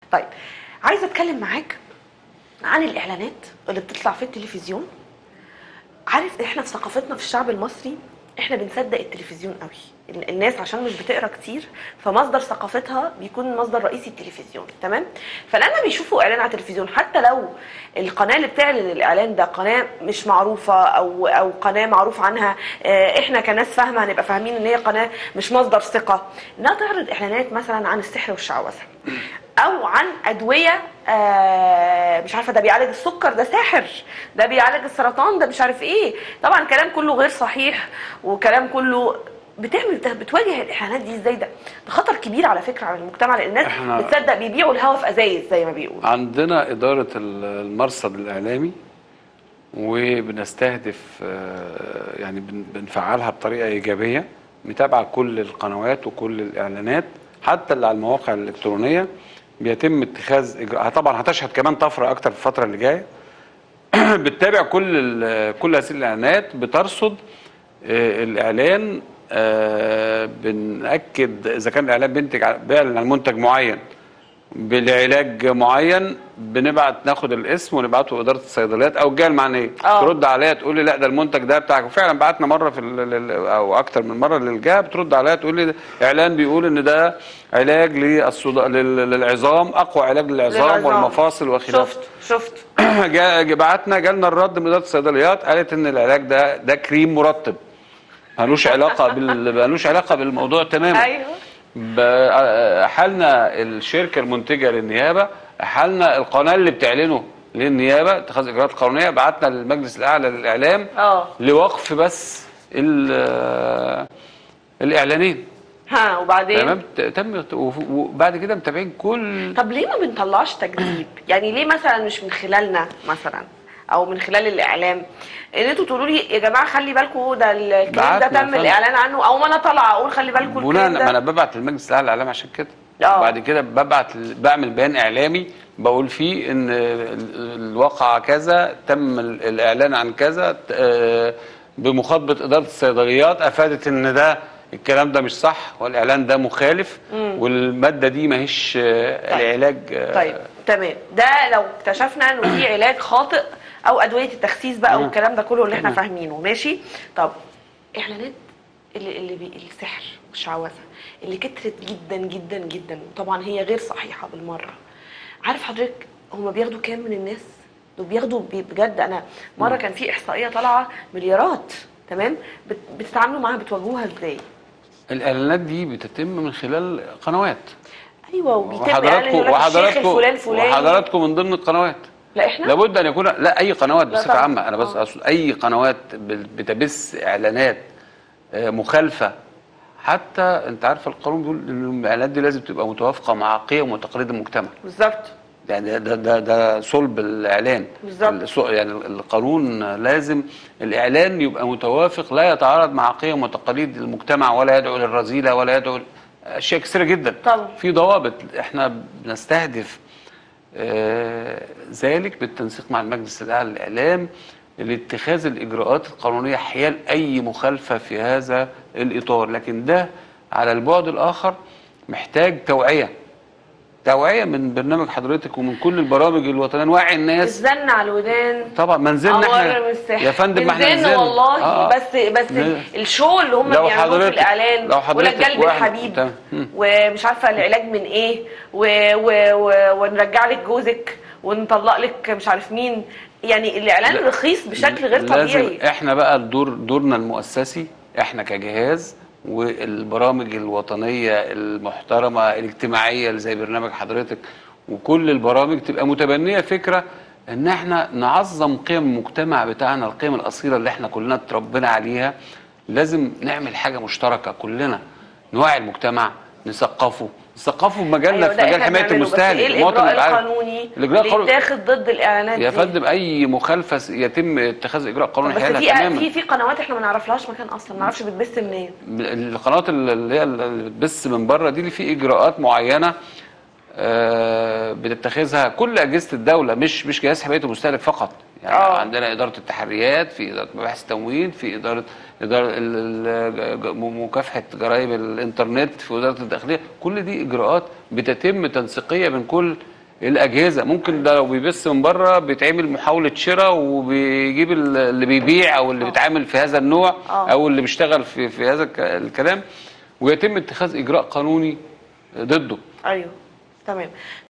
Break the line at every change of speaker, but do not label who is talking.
طيب عايزه اتكلم معاك عن الاعلانات اللي بتطلع في التلفزيون عارف احنا في ثقافتنا في الشعب المصري احنا بنصدق التلفزيون قوي ال- الناس عشان مش بتقرا كتير فمصدر ثقافتها بيكون مصدر رئيسي التلفزيون تمام فلما بيشوفوا اعلان على التلفزيون حتى لو القناه اللي بتعلن الاعلان ده قناه مش معروفه او او قناه معروف عنها آه، احنا كناس فاهمه هنبقى فاهمين ان هي قناه مش مصدر ثقه انها تعرض اعلانات مثلا عن السحر والشعوذه او عن ادويه آه مش عارفه ده بيعالج السكر ده ساحر ده بيعالج السرطان ده مش عارف ايه طبعا كلام كله غير صحيح وكلام كله بتعمل ده بتواجه الاعلانات دي ازاي ده ده خطر كبير على فكره على المجتمع لان الناس
إحنا-
بتصدق بيبيعوا الهوا في ازايز زي ما بيقولوا
عندنا إدارة ال- المرصد الإعلامي وبنستهدف آه، يعني بن- بنفعلها بطريقة إيجابية متابعة كل القنوات وكل الإعلانات حتى اللي على المواقع الإلكترونية بيتم اتخاذ إجراء طبعا هتشهد كمان طفرة أكتر في الفترة اللي جاية بتتابع كل ال- كل هذه الإعلانات بترصد آه، الإعلان آه، بنأكد إذا كان الإعلان بينتج ع- بيعلن عن منتج معين بالعلاج معين بنبعت ناخد الاسم ونبعته اداره الصيدليات او الجهه المعنيه
آه.
ترد عليا تقول لي لا ده المنتج ده بتاعك وفعلا بعتنا مره في ال- ال- او اكتر من مره للجهه بترد عليا تقول لي ده اعلان بيقول ان ده علاج للصدا... لل- للعظام اقوى علاج للعظام
للعظام.
والمفاصل وخلافه
شفت شفت
جا- بعتنا جالنا الرد من اداره الصيدليات قالت ان العلاج ده ده كريم مرطب ملوش علاقه بال ملوش علاقه بالموضوع تماما
ايوه
ب- احالنا الشركه المنتجه للنيابه احالنا القناه اللي بتعلنه للنيابه اتخاذ اجراءات قانونيه بعتنا للمجلس الاعلى للاعلام
اه
لوقف بس ال- الاعلانين
ها وبعدين
تمام ت- تم وف- وبعد كده متابعين كل
طب ليه ما بنطلعش تكذيب يعني ليه مثلا مش من خلالنا مثلا او من خلال الاعلام ان انتوا تقولوا لي يا جماعه خلي بالكم ده الكلام ده
بعتنا
تم
فعلا.
الاعلان عنه او ما انا طالعه اقول خلي بالكم
بناء
الكلام
ما انا
ده
ببعت للمجلس الاعلى للاعلام عشان كده
آه.
بعد كده ببعت بعمل بيان اعلامي بقول فيه ان ال- الواقعه كذا تم ال- الاعلان عن كذا ت- آه، بمخاطبه اداره الصيدليات افادت ان ده الكلام ده مش صح والاعلان ده مخالف والماده دي ماهيش آه،
طيب.
العلاج آه،
طيب تمام ده لو اكتشفنا انه في علاج خاطئ او ادويه التخسيس بقى
مم.
والكلام ده كله اللي احنا
تمام.
فاهمينه ماشي طب اعلانات اللي اللي بي السحر والشعوذه اللي كترت جدا جدا جدا وطبعا هي غير صحيحه بالمره عارف حضرتك هما بياخدوا كام من الناس دول بياخدوا بي- بجد انا مره كان في احصائيه طالعه مليارات تمام بت- بتتعاملوا معاها بتواجهوها ازاي
الاعلانات دي بتتم من خلال قنوات
ايوه وبيتم اعلان
وحضراتكم
يقول لك الشيخ
وحضراتكم
الفلان الفلاني
وحضراتكم من ضمن القنوات
لا احنا
لابد ان يكون لا اي قنوات
لا
بصفه
طبعا.
عامه انا بس
آه.
اقصد اي قنوات ب- بتبث اعلانات آه، مخالفه حتى انت عارف القانون بيقول ان الاعلانات دي لازم تبقى متوافقه مع قيم وتقاليد المجتمع
بالظبط
يعني ده ده ده صلب الاعلان
بالظبط.
السو- يعني القانون لازم الاعلان يبقى متوافق لا يتعارض مع قيم وتقاليد المجتمع ولا يدعو للرذيله ولا يدعو ل- اشياء كثيره جدا
طبعا.
في ضوابط احنا بنستهدف آه، ذلك بالتنسيق مع المجلس الاعلى للاعلام لاتخاذ الاجراءات القانونيه حيال اي مخالفه في هذا الاطار لكن ده على البعد الاخر محتاج توعيه توعيه من برنامج حضرتك ومن كل البرامج الوطنيه نوعي الناس
الزن على الودان
طبعا ما نزلنا
أوامر
احنا
من السحر.
يا فندم ما احنا
بنزن
نزلنا
والله
آه.
بس بس
ن-
الشو اللي هم
لو
بيعملوه في
حضرتك-
الاعلان
لو حضرتك
ولا قلب
واحد-
الحبيب
تمام. مم.
ومش عارفه العلاج من ايه و و و ونرجع لك جوزك ونطلق لك مش عارف مين يعني الاعلان
لا.
رخيص بشكل غير
لازم
طبيعي
احنا بقى الدور دورنا المؤسسي احنا كجهاز والبرامج الوطنيه المحترمه الاجتماعيه اللي زي برنامج حضرتك وكل البرامج تبقى متبنيه فكره ان احنا نعظم قيم المجتمع بتاعنا القيم الاصيله اللي احنا كلنا اتربينا عليها لازم نعمل حاجه مشتركه كلنا نوعي المجتمع نثقفه نثقفه في مجالنا
أيوة
في
ده
مجال
احنا
حمايه
بنعمله، بس
المستهلك
ايه
المواطن
الاجراء
يبقى عارف.
القانوني
الإجراء
اللي
القانوني-
يتاخد ضد الاعلانات
يا
دي
فندم اي مخالفه س- يتم اتخاذ اجراء قانوني
بس
حيالها
في
تماما
في في قنوات احنا ما نعرفلهاش مكان اصلا ما نعرفش بتبث منين
القنوات اللي هي اللي بتبث من بره دي اللي في اجراءات معينه آه، بتتخذها كل اجهزه الدوله مش مش جهاز حمايه المستهلك فقط يعني
آه.
عندنا اداره التحريات في اداره مباحث التموين في اداره اداره ال- ال- ج- مكافحه جرائم الانترنت في وزاره الداخليه كل دي اجراءات بتتم تنسيقيه من كل الاجهزه ممكن ده لو بيبث من بره بيتعمل محاوله شراء وبيجيب ال- اللي بيبيع او اللي بيتعامل في هذا النوع
آه.
او اللي بيشتغل في في هذا الك- الكلام ويتم اتخاذ اجراء قانوني ضده
ايوه تمام